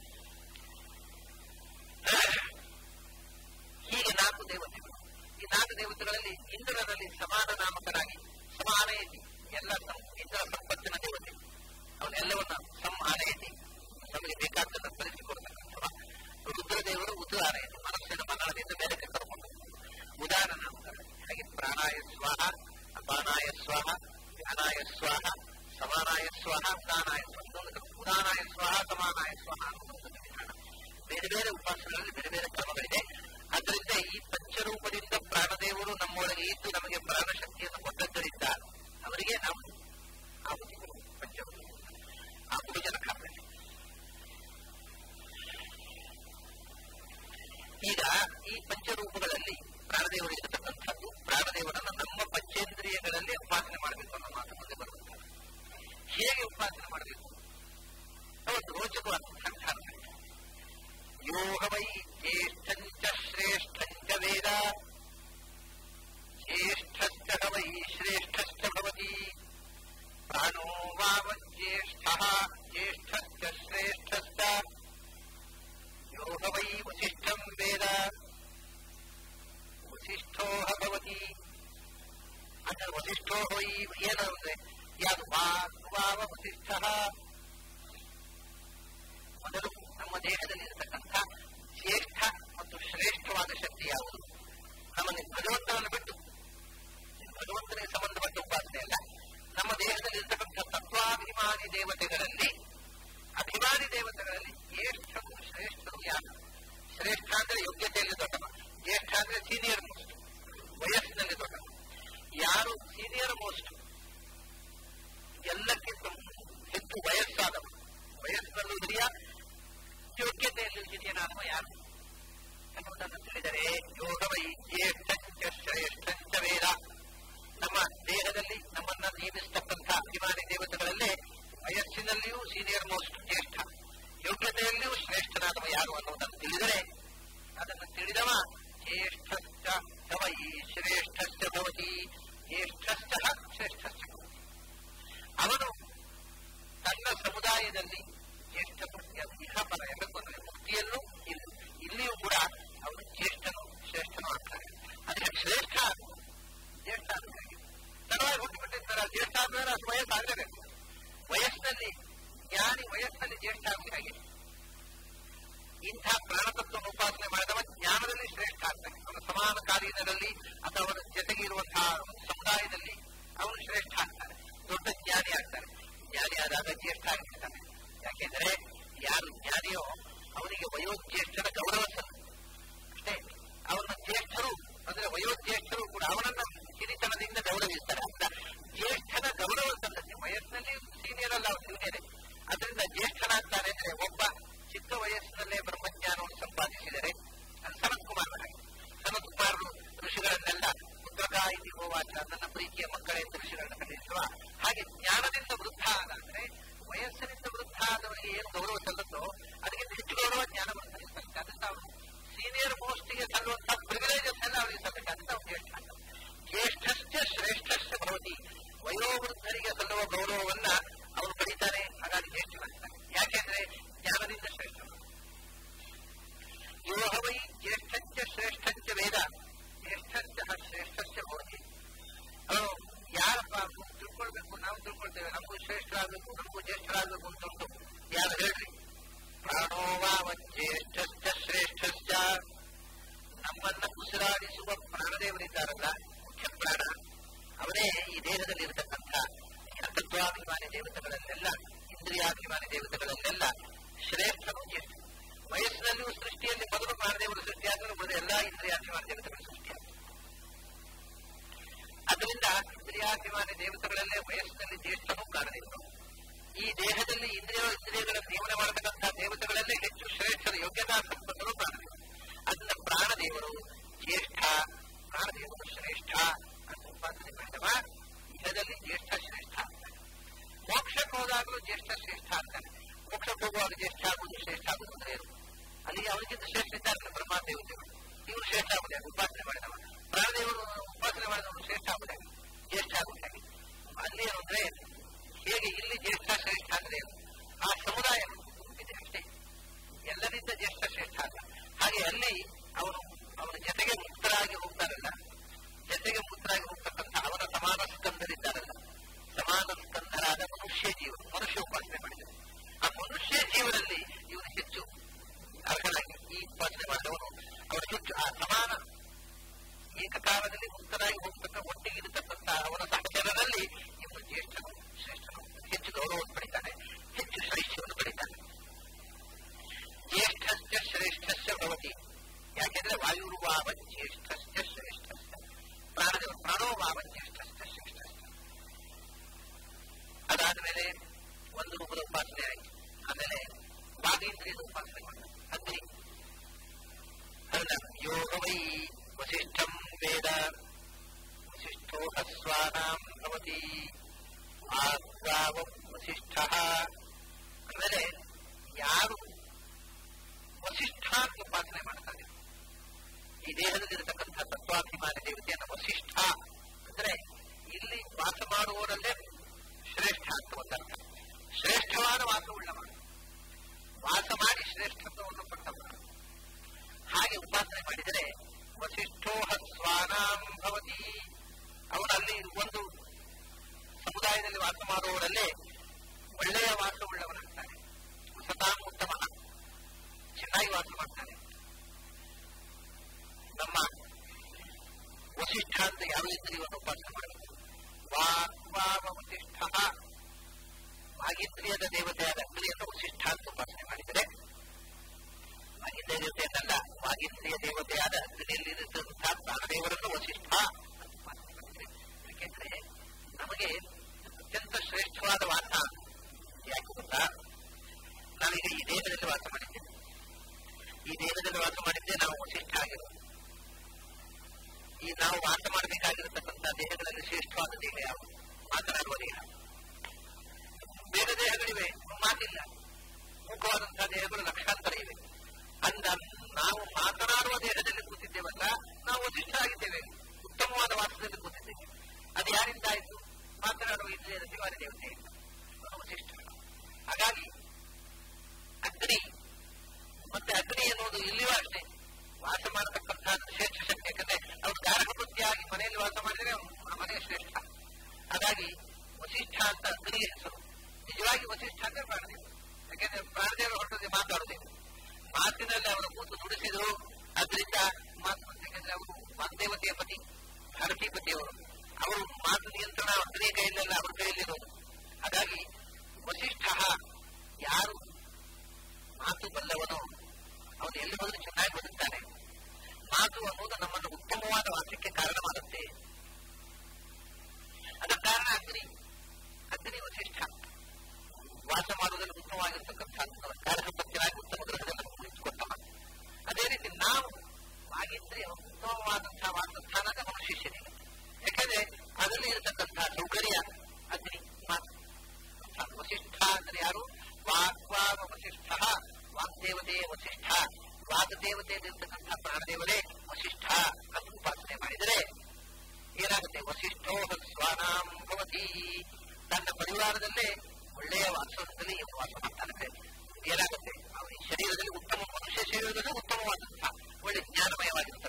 ಹೀಗೆ ನಾಲ್ಕು ದೇವತೆಗಳು ಈ ನಾಲ್ಕು ದೇವತೆಗಳಲ್ಲಿ ಇಂದ್ರನಲ್ಲಿ ಸಮಾನ ನಾಮಕರಾಗಿ ಸಮಾನಯತಿ ಎಲ್ಲ ಸಂ- ಇಂದ್ರ ಸಂಪತ್ತಿನ ದೇವತೆ ಅವನ್ನೆಲ್ಲವನ್ನ ಸಂಹಾನಯತಿ ನಮಗೆ ಬೇಕಾದ್ದನ್ನು ತರಿಸಿಕೊಡ್ತಕ್ಕಂಥವ ರುದ್ರದೇವರು ಉದಾಹರಣೆಯನ್ನು ಮನಸ್ಸಿನ ಮನದಿಂದ ಮೇಲಕ್ಕೆ ಕರ್ಕೊಂಡು ಉದಾಹರಣ ನಾಮಕರ ಹಾಗೆ ಪ್ರಾಣಾಯ ಸ್ವಾಹ ಅಪಾನಾಯ ಸ್ವಾಹ ಧ್ಯಾನಾಯ ಸ್ವಾಹ ಸಮಾನಾಯ ಸ್ವಾಹ ಉದಾನಾಯ ಸ್ವಾಹ ಇದೊಂದು ಉದಾನಾಯ ಸ್ವಾಹ ಸಮಾನಾಯ ಸ್ವಾಹ ಅನ್ನೋದು ಒಂದು ವಿಧಾನ ಬೇರೆ ಬೇರೆ ಉಪಾಸನೆಗಳಲ್ಲಿ ಬೇರೆ ಬೇರೆ ಕ್ರಮಗಳಿದೆ ಆದ್ದರಿಂದ ಈ ಪಂಚರೂಪದಿಂದ ಪ್ರಾಣದೇವರು ನಮ್ಮೊಳಗೆ ಇದ್ದು ನಮಗೆ ಪ್ರಾಣ ಶಕ್ತಿಯನ್ನು ಕೊಟ್ಟದ್ದರಿಂದ ಅವರಿಗೆ ನಾವು ಆಹುತಿ ಕೊಡುವುದು ಪಂಚರೂಪ ಆಹುತಿ ಕಾಲದಲ್ಲಿ ಈಗ ಈ ಪಂಚರೂಪಗಳಲ್ಲಿ ಪ್ರಾಣದೇವರು ಇರತಕ್ಕಂಥದ್ದು ಪ್ರಾಣದೇವರನ್ನು ನಮ್ಮ ಪಂಚೇಂದ್ರಿಯಗಳಲ್ಲಿ ಉಪಾಸನೆ ಮಾಡಬೇಕು ಅನ್ನೋ ಮಾತು ಮುಂದೆ ಬರುತ್ತದೆ ಹೇಗೆ ಉಪಾಸನೆ ಮಾಡಬೇಕು ಒಂದು ರೋಚಕವಾದ ಸಂಧಾನ ಯೋಗ ವೈ ಜ್ಯೇಷ್ಠಂಚ ಶ್ರೇಷ್ಠಂಚ ವೇದ ಜ್ಯೇಷ್ಠಶ್ಚ ವೈ ಶ್ರೇಷ್ಠಶ್ಚ ಭವತಿ ಪ್ರಾಣೋ ವಾವಜ್ಯೇಷ್ಠ ಜ್ಯೇಷ್ಠಶ್ಚ ಶ್ರೇಷ್ಠಶ್ಚ ಯೋಗ ವೈ ವಸಿಷ್ಠಂ ವೇದ ವಸಿಷ್ಠೋಹ ಭವತಿ ಅಂದ್ರೆ ವಸಿಷ್ಠೋ ವೈ ಏನು ಅಂದ್ರೆ ಯಾರು ವಾವ ವಸಿಷ್ಠ ಮೊದಲು ನಮ್ಮ ದೇಹದಲ್ಲಿ ಇರತಕ್ಕಂಥ ಶ್ರೇಷ್ಠ ಮತ್ತು ಶ್ರೇಷ್ಠವಾದ ಶಕ್ತಿ ಯಾವುದು ನಮ್ಮಲ್ಲಿ ಭಗವಂತನನ್ನು ಬಿಟ್ಟು ಭಗವಂತನಿಗೆ ಸಂಬಂಧಪಟ್ಟ ಉಪಾಸನೆ ಅಲ್ಲ ಜ್ಯೇಷ್ಠಶ್ಚ ಸವೈ ಶ್ರೇಷ್ಠಶ್ಚ ಭವತಿ ಜ್ಯೇಷ್ಠಶ್ಚ ಶ್ರೇಷ್ಠಶ್ಚ ಭವತಿ ಅವನು ತನ್ನ ಸಮುದಾಯದಲ್ಲಿ ಜ್ಯೇಷ್ಠ ಇಹಪರ ಎಲ್ಲಕ್ಕೊಂದರೆ ಮುಕ್ತಿಯಲ್ಲೂ ಇಲ್ಲಿ ಇಲ್ಲಿಯೂ ಕೂಡ ಅವನು ಜ್ಯೇಷ್ಠನು ಶ್ರೇಷ್ಠನು ಆಗ್ತಾನೆ ಅದಕ್ಕೆ ಶ್ರೇಷ್ಠ ಜ್ಯೇಷ್ಠ ಆಗಬೇಕಾಗಿದೆ ತಡವಾಗಿ ಹುಟ್ಟುಬಿಟ್ಟಿರ್ತಾರೆ ಜ್ಯೇಷ್ಠ ಆದ್ಮೇಲೆ ಅದು ವಯಸ್ಸಾಗಲೇಬೇಕು ವಯಸ್ಸಿನಲ್ಲಿ ಜ್ಞಾನಿ ವಯಸ್ಸಿನಲ್ಲಿ ಜ್ಯೇಷ್ಠ ಆಗಬೇಕಾಗಿದೆ ಇಂಥ ಪ್ರಾಣತತ್ವ ಉಪಾಸನೆ ಮಾಡಿದವ ಜ್ಞಾನದಲ್ಲಿ ಶ್ರೇಷ್ಠ ಆಗ್ತಾನೆ ಅವನ ಸಮಾನ ಕಾಲೀನದಲ್ಲಿ ಅಥವಾ ಅವನ ಜೊತೆಗೆ ಇರುವಂತಹ ಸಮುದಾಯದಲ್ಲಿ ಅವನು ಶ್ರೇಷ್ಠ ಆಗ್ತಾನೆ ದೊಡ್ಡ ಜ್ಞಾನಿ ಆಗ್ತಾನೆ ಜ್ಞಾನಿ ಆದಾಗ ಜ್ಯೇಷ್ಠ ಆಗಿರ್ತಾನೆ ಯಾಕೆಂದ್ರೆ ಯಾರು ಜ್ಞಾನಿಯೋ ಅವನಿಗೆ ವಯೋಜ್ಯೇಷ್ಠನ ಗೌರವ ಸಲ್ಲ ಅಷ್ಟೇ ಅವನ ಜ್ಯೇಷ್ಠರು ಅಂದ್ರೆ ವಯೋಜ್ಯೇಷ್ಠರು ಕೂಡ ಅವನನ್ನ ಹಿರಿತನದಿಂದ ಗೌರವಿಸ್ತಾರೆ ಅಂತ ಜ್ಯೇಷ್ಠನ ಗೌರವ ಸಲ್ಲತ್ತೆ ವಯಸ್ಸಿನಲ್ಲಿ ಸೀನಿಯರ್ ಅಲ್ಲ ಅವನು ಜೂನಿಯರೇ ಅದರಿಂದ ಜ್ಯೇಷ್ಠನಾಗ್ತಾನೆ ಅಂದ್ರೆ ಒಬ್ಬ ಚಿಕ್ಕ ವಯಸ್ಸಿನಲ್ಲೇ ಬ್ರಹ್ಮಜ್ಞಾನವನ್ನು ಸಂಪಾದಿಸಿದರೆ ಅದು ಸನತ್ ಕುಮಾರ್ ಹಾಗೆ ಸನತ್ ಕುಮಾರರು ಋಷಿಗಳನ್ನೆಲ್ಲ ಪುತ್ರಕ ಇತಿ ಹೋವಾಚ ನನ್ನ ಪ್ರೀತಿಯ ಮಕ್ಕಳೇ ಎಂದು ಋಷಿಗಳನ್ನ ಕಲಿಸುವ ಹಾಗೆ ಜ್ಞಾನದಿಂದ ವೃದ್ಧ ಆದಾದ್ರೆ ವಯಸ್ಸಿನಿಂದ ವೃದ್ಧ ಆದವರಿಗೆ ಏನು ಗೌರವ ಸಲ್ಲುತ್ತೋ ಅದಕ್ಕಿಂತ ಹೆಚ್ಚು ಗೌರವ ಜ್ಞಾನ ಸಲ್ಲುತ್ತೆ ಅದರಿಂದ ಅವರು ಸೀನಿಯರ್ ಮೋಸ್ಟ್ಗೆ ಸಲ್ಲುವಂತಹ ಪ್ರಿವಿಲೇಜಸ್ ಎಲ್ಲ ಅವರಿಗೆ ಸಲ್ಲಬೇಕಾದಂತ ಅವ್ರು ಜ್ಯೇಷ್ಠ ಜ್ಯೇಷ್ಠಶ್ಚ ಶ್ರೇಷ್ಠಶ್ಚ ಭವತಿ ವಯೋವೃದ್ಧರಿಗೆ ಸಲ್ಲುವ ಗೌರವವನ್ನ ಅವನು ಪಡಿತಾನೆ ಹಾಗಾಗಿ ಜ್ಯೇಷ್ಠನಾಗ್ತಾನೆ ಯಾಕೆಂದ್ರೆ ಜ್ಞಾನದಿಂದ ಶ್ರೇಷ್ಠ ಯೋಹ ವೈ ಜ್ಯೇಷ್ಠಂಚ ಶ್ರೇಷ್ಠಂಚ ವೇದ ಜ್ಯೇಷ್ಠಂಚ ಶ್ರೇಷ್ಠಶ್ಚ ಭವತಿ ಅವನು ಯಾರಪ್ಪ ತಿಳ್ಕೊಳ್ಬೇಕು ನಾವು ತಿಳ್ಕೊಳ್ತೇವೆ ನಮಗೂ ಶ್ರೇಷ್ಠರಾಗಬೇಕು ನಮಗೂ ಜ್ಯೇಷ್ಠರಾಗಬೇಕು ಅಂತ ಉಂಟು ಯಾರು ಹೇಳ್ರಿ ಪ್ರಾಣೋವಾವ ಜ್ಯೇಷ್ಠಶ್ಚ ಶ್ರೇಷ್ಠಶ್ಚ ನಮ್ಮನ್ನ ಉಸಿರಾಡಿಸುವ ಪ್ರಾಣದೇವರಿದ್ದಾರಲ್ಲ ಮುಖ್ಯ ಪ್ರಾಣ ಅವರೇ ಈ ದೇಹದಲ್ಲಿ ಇರತಕ್ಕಂಥ ತತ್ವಾಭಿಮಾನಿ ದೇವತೆಗಳಲ್ಲೆಲ್ಲ ಇಂದ್ರಿಯಾಭಿಮಾನಿ ದೇವತೆಗಳಲ್ಲೆಲ್ಲ ಶ್ರೇಷ್ಠನು ಜ್ಯೇಷ್ಠ ವಯಸ್ಸಿನಲ್ಲಿಯೂ ಸೃಷ್ಟಿಯಲ್ಲಿ ಮೊದಲು ಪ್ರಾಣದೇವರು ಸೃಷ್ಟಿಯಾಗಲು ಉಳಿದ ಎಲ್ಲಾ ಇಂದ್ರಿಯಾಭಿಮಾನಿ ದೇವತೆಗಳು ಸೃಷ್ಟಿಯಾಗ ಅದರಿಂದ ಇಂದ್ರಿಯಾಭಿಮಾನಿ ದೇವತೆಗಳಲ್ಲೇ ವಯಸ್ಸಿನಲ್ಲಿ ಜ್ಯೇಷ್ಠನು ಪ್ರಾಣದೇವರು ಈ ದೇಹದಲ್ಲಿ ಇಂದ್ರಿಯ ಇಂದ್ರಿಯಗಳ ನಿಯಮನ ಮಾಡತಕ್ಕಂತಹ ದೇವತೆಗಳಲ್ಲೇ ಹೆಚ್ಚು ಶ್ರೇಷ್ಠದ ಯೋಗ್ಯತಾ ಸಂಪನ್ನರು ಪ್ರಾಣದೇವರು ಅದನ್ನ ಪ್ರಾಣದೇವರು ಜ್ಯೇಷ್ಠ ಪ್ರಾಣದೇವರು ಶ್ರೇಷ್ಠ ಅಂತ ಉಪಾಸನೆ ಮಾಡಿದವ ಇಹದಲ್ಲಿ ಜ್ಯೇಷ್ಠ ಶ್ರೇಷ್ಠ ಆಗ್ತಾನೆ ಮೋಕ್ಷಕ್ಕೆ ಹೋದಾಗಲೂ ಜ್ಯೇಷ್ಠ ಶ್ರೇಷ್ಠ ಆಗ್ತಾನೆ ಮೋಕ್ಷಕ್ಕೆ ಹೋಗುವಾಗ ಜ್ಯೇಷ್ಠ ಆಗುವುದು ಶ್ರೇಷ್ಠ ಆಗುವುದು ಅಂದ್ರೆ ಏನು ಅಲ್ಲಿ ಅವರಿಗಿಂತ ಶ್ರೇಷ್ಠ ಇದ್ದಾರೆ ಬ್ರಹ್ಮ ದೇವತೆಗಳು ಇವರು ಶ್ರೇಷ್ಠ ಆಗುವುದು ಉಪಾಸನೆ ಮಾಡಿದವ ಪ್ರಾಣದೇವರು ಉಪಾಸನೆ ಮಾಡಿದವರು ಶ್ರೇಷ್ಠ ಆಗುವುದು ಜ್ಯೇಷ್ಠ ಆಗುವುದು ಹಾಗೆ ಅಲ್ಲಿ ಏನು ಅಂದ್ರೆ ಹೇಗೆ ಇಲ್ಲಿ ಜ್ಯೇಷ್ಠ ಶ್ರೇಷ್ಠ ಅಂದ್ರೆ ಆ ಸಮುದಾಯ ಇದೆ ಅಷ್ಟೇ ಎಲ್ಲರಿಂದ ಜ್ಯೇಷ್ಠ ಶ್ರೇಷ್ಠ ಅಲ್ಲ ಹಾಗೆ ಅಲ್ಲಿ ಅವನು ಅವನ ಜೊತೆಗೆ ಮುಕ್ತರಾಗಿ ಹೋಗ್ತಾರಲ್ಲ ಜೊತೆಗೆ ಮುಕ್ತರಾಗಿ ಹೋಗ್ತಕ್ಕಂಥ ಅವನ ಸಮಾನ ಸ್ಕಂದರಿದ್ದಾರಲ್ಲ ಸಮಾನ ಸ್ಕಂದರಾದ ಮನುಷ್ಯ ಜೀವ ಮನುಷ್ಯ ಉಪಾಸನೆ ಮಾಡಿದರು ಆ ಮನುಷ್ಯ ಜೀವನಲ್ಲಿ ಇವನು ಹೆಚ್ಚು ಅರ್ಹನಾಗಿ ಈ ಉಪಾಸನೆ ಮಾಡಿದವನು ಅವನು ಹೆಚ್ಚು ಆ ಸಮಾನ ಏಕಕಾಲದಲ್ಲಿ ಮುಕ್ತರಾಗಿ ಹೋಗ್ತಕ್ಕ ಒಟ್ಟಿಗೆ ಇರತಕ್ಕಂಥ ಅವನ ಸಹಚರರಲ್ಲಿ ಇವನು ಜ್ಯೇಷ್ಠನು ಶ್ರೇಷ್ಠನು ಹೆಚ್ಚು ಗೌರವವನ್ನು ಪಡಿತಾನೆ ಹೆಚ್ಚು ಶ್ರೇಷ್ಠವನ್ನು ಪಡಿತಾನೆ ಜ್ಯೇಷ್ಠಶ್ಚ ಶ್ರೇಷ್ಠಶ್ಚ ಭವತಿ ಯಾಕೆಂದ್ರೆ ವಾಯುರ್ವಾವ ಜ್ಯೇಷ್ಠಶ್ಚ ಶ್ರೇಷ್ಠಶ್ಚ ಪ್ರಾಣದೇವ ಪ್ರಾಣೋವಾವ ಜ್ಯೇಷ್ಠಶ್ಚ ಶ್ರೇಷ್ಠಶ್ಚ ಅದಾದ್ಮೇಲೆ ಒಂದು ರೂಪದ ಉಪಾಸನೆ ಆಯ್ತು ಆಮೇಲೆ ವಾಗೇಂದ್ರಿಯದ ಉಪಾಸನೆ ಮಾಡಿದ ಅಗ್ನಿ ಅಲ್ಲ ಯೋಗ ವೈ ವಸಿಷ್ಠಂ ವೇದ ವಸಿಷ್ಠೋ ಅಸ್ವಾನಾಂ ಭವತಿ ವಾಗ್ಗಾವ ವಸಿಷ್ಠ ಆಮೇಲೆ ಯಾರು ವಸಿಷ್ಠ ಅಂತ ಉಪಾಸನೆ ಮಾಡ್ತಾರೆ ಈ ದೇಹದಲ್ಲಿರತಕ್ಕಂಥ ತತ್ವಾಭಿಮಾನಿ ದೇವತೆಯನ್ನು ವಸಿಷ್ಠ ಅಂದ್ರೆ ಇಲ್ಲಿ ವಾಸ ಮಾಡುವವರಲ್ಲೇ ಶ್ರೇಷ್ಠ ಅಂತ ಒಂದರ್ಥ ಶ್ರೇಷ್ಠವಾದ ವಾಸವುಳ್ಳವ ವಾಸ ಮಾಡಿ ಶ್ರೇಷ್ಠತ್ವವನ್ನು ಪಟ್ಟವ ಹಾಗೆ ಉಪಾಸನೆ ಮಾಡಿದರೆ ವಸಿಷ್ಠೋಹ ಸ್ವಾನಾಂ ಭವತಿ ಅವನಲ್ಲಿ ಒಂದು ಸಮುದಾಯದಲ್ಲಿ ವಾಸ ಮಾಡುವವರಲ್ಲೇ ಒಳ್ಳೆಯ ವಾಸವುಳ್ಳವನಾಗ್ತಾನೆ ಸತಾಂ ಉತ್ತಮ ಚೆನ್ನಾಗಿ ವಾಸ ಮಾಡ್ತಾನೆ ನಮ್ಮ ವಸಿಷ್ಠ ಅಂತ ಯಾವ ಇಂದ್ರಿಯವನ್ನು ಉಪಾಸನೆ ಮಾಡಬೇಕು ವಾಗ್ವಾವ ವಸಿಷ್ಠ ವಾಗೀಂದ್ರಿಯದ ದೇವತೆಯಾದ ಅಗ್ನಿಯನ್ನು ವಸಿಷ್ಠ ಅಂತ ಉಪಾಸನೆ ಮಾಡಿದರೆ ವಾಗೀಂದ್ರಿಯ ದೇವತೆಯನ್ನಲ್ಲ ವಾಗೀಂದ್ರಿಯ ದೇವತೆಯಾದ ಅಗ್ನಿಯಲ್ಲಿರುತ್ತಂತಹ ಪ್ರಾಣದೇವರನ್ನು ವಸಿಷ್ಠ ಅಂತ ಉಪಾಸನೆ ಮಾಡಿದರೆ ಯಾಕೆಂದ್ರೆ ನಮಗೆ ಅತ್ಯಂತ ಶ್ರೇಷ್ಠವಾದ ವಾಸ ಯಾಕೆ ಗೊತ್ತಾ ನಾವೀಗ ಈ ದೇಹದಲ್ಲಿ ವಾಸ ಮಾಡಿದ್ದೇವೆ ಈ ದೇಹದಲ್ಲಿ ವಾಸ ಮಾಡಿದ್ದೆ ನಾವು ವಸಿಷ್ಠ ಆಗಿರೋದು ಈ ನಾವು ವಾಸ ಮಾಡಬೇಕಾಗಿರತಕ್ಕಂಥ ದೇಹಗಳಲ್ಲಿ ಶ್ರೇಷ್ಠವಾದ ದೇಹ ಯಾವುದು ಮಾತನಾಡುವ ದೇಹ ಬೇರೆ ದೇಹಗಳಿವೆ ಮಾತಿಲ್ಲ ಮುಖವಾದಂತಹ ದೇಹಗಳು ಲಕ್ಷಾಂತರ ಇವೆ ಅಂದ ನಾವು ಮಾತನಾಡುವ ದೇಹದಲ್ಲಿ ಕೂತಿದ್ದೇವಲ್ಲ ಹಾಗಾಗಿ ವಸಿಷ್ಠ ಅಂತ ಅಗ್ನಿಗೆ ಹೆಸರು ನಿಜವಾಗಿ ವಸಿಷ್ಠ ಅಂದ್ರೆ ಪ್ರಾಣದೇವರು ಯಾಕೆಂದ್ರೆ ಪ್ರಾಣದೇವರು ಹೊರಟದೆ ಮಾತಾಡುವುದಿಲ್ಲ ಮಾತಿನಲ್ಲಿ ಅವರು ಕೂತು ನುಡಿಸಿದ್ರು ಅದರಿಂದ ಮಾತು ಯಾಕೆಂದ್ರೆ ಅವರು ವಾಗ್ದೇವತೆಯ ಪತಿ ಭಾರತೀಪತಿಯವರು ಅವರು ಮಾತು ನಿಯಂತ್ರಣ ಅಗ್ನಿಯ ಕೈಯಲ್ಲೆಲ್ಲ ಅವರ ಕೈಯಲ್ಲಿರೋದು ಹಾಗಾಗಿ ವಸಿಷ್ಠ ಯಾರು ಮಾತು ಬಲ್ಲವನು ಅವನು ಎಲ್ಲಿ ಹೋದರೂ ಚೆನ್ನಾಗಿ ಬದುಕ್ತಾನೆ ಮಾತು ಅನ್ನೋದು ನಮ್ಮನ್ನು ಉತ್ತಮವಾದ ವಾಕ್ಯಕ್ಕೆ ಕಾರಣವಾಗುತ್ತೆ ಅದರ ಕಾರಣ ಅಗ್ನಿ ಅಗ್ನಿ ವಸಿಷ್ಠ ವಾಸ ಮಾಡುವುದರಲ್ಲಿ ಉತ್ತಮವಾಗಿರ್ತಕ್ಕಂಥ ಕಾರ್ಯಸಂಪತ್ತಿನಾಗಿ ಉತ್ತಮ ಗ್ರಹದಲ್ಲಿ ಕುಳಿತುಕೊಟ್ಟವ ಅದೇ ರೀತಿ ನಾವು ಆಗಿದ್ರೆ ಉತ್ತಮವಾದಂತಹ ವಾಸಸ್ಥಾನ ನಮ್ಮ ಶಿಷ್ಯನಿಗೆ ಯಾಕಂದ್ರೆ ಅದರಲ್ಲಿ ಇರತಕ್ಕಂತಹ ಸೌಕರ್ಯ ಅಗ್ನಿ ಮಾತು ವಸಿಷ್ಠ ಅಂದ್ರೆ ಯಾರು ವಾಗ್ವಾಗ ವಸಿಷ್ಠ ವಾಗ್ದೇವತೆ ವಸಿಷ್ಠ ವಾಗ್ದೇವತೆಯಲ್ಲಿರ್ತಕ್ಕಂಥ ಪ್ರಾಣದೇವರೇ ವಸಿಷ್ಠ ಅಂತ ಉಪಾಸನೆ ಮಾಡಿದರೆ ಏನಾಗುತ್ತೆ ವಸಿಷ್ಠೋ ಸ್ವಾನಾಂ ಭವತಿ ತನ್ನ ಪರಿವಾರದಲ್ಲೇ ಒಳ್ಳೆಯ ವಾಸದಲ್ಲಿ ವಾಸ ಮಾಡ್ತಾನೆ ಏನಾಗುತ್ತೆ ಅವನ ಶರೀರದಲ್ಲಿ ಉತ್ತಮ ಮನುಷ್ಯ ಶರೀರದಲ್ಲಿ ಉತ್ತಮವಾದಂತಹ ಒಳ್ಳೆ ಜ್ಞಾನಮಯವಾಗಿರುತ್ತೆ